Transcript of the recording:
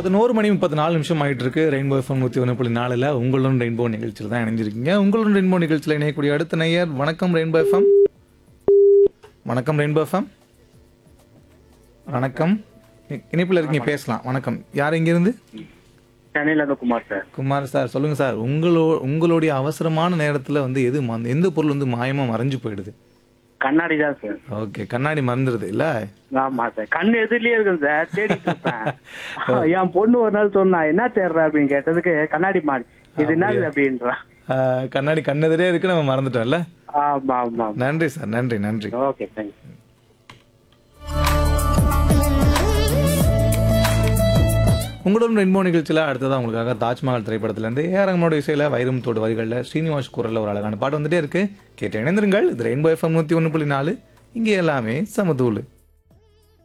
பதினோரு மணி முப்பத்தி நாலு நிமிஷம் ஆயிட்டு இருக்கு ரெயின்போ எஃப்எம் நூற்றி ஒன்று புள்ளி நாலில் உங்களுடன் ரெயின்போ நிகழ்ச்சியில் தான் இணைஞ்சிருக்கீங்க உங்களுடன் ரெயின்போ நிகழ்ச்சியில் இணையக்கூடிய அடுத்த நேயர் வணக்கம் ரெயின்போ எஃப்எம் வணக்கம் ரெயின்போ எஃப்எம் வணக்கம் இ- இணைப்பில் இருக்கீங்க பேசலாம் வணக்கம் யார் இங்கிருந்து சென்னையில இருந்து குமார் சார் குமார் சார் சொல்லுங்க சார் உங்களோ உங்களுடைய அவசரமான நேரத்தில் வந்து எது ம- எந்த பொருள் வந்து மாயமாக மறைஞ்சு போயிடுது கண்ணாடி தான் சார் ஓகே கண்ணாடி மறந்துடுது இல்லை ஆமா சார் கண் எதிரிலேயே இருக்கும் சார் தேடிட்டு இருப்பேன் என் பொண்ணு ஒரு நாள் சொன்னா என்ன தேடுற அப்படின்னு கேட்டதுக்கு கண்ணாடி மாடி இது என்ன அப்படின்றா கண்ணாடி கண்ணெதிரே இருக்கு நம்ம மறந்துட்டோம்ல ஆமா ஆமா நன்றி சார் நன்றி நன்றி ஓகே தேங்க்ஸ் உங்களுடன் ரெயின்போ நிகழ்ச்சியில் அடுத்ததாக உங்களுக்காக தாஜ்மஹால் திரைப்படத்திலேருந்து ஏஆரங்கனோட இசையில் வைரம் தோடு வரிகளில் ஸ்ரீனிவாஸ் குரலில் ஒரு அழகான பாட்டு வந்துட்டே இருக்கு கேட்டு இணைந்திருங்கள் இது ரெயின்போ எஃப்எம் நூற்றி ஒன்று புள்ளி நாலு இங்கே எல்லாமே சமதூளு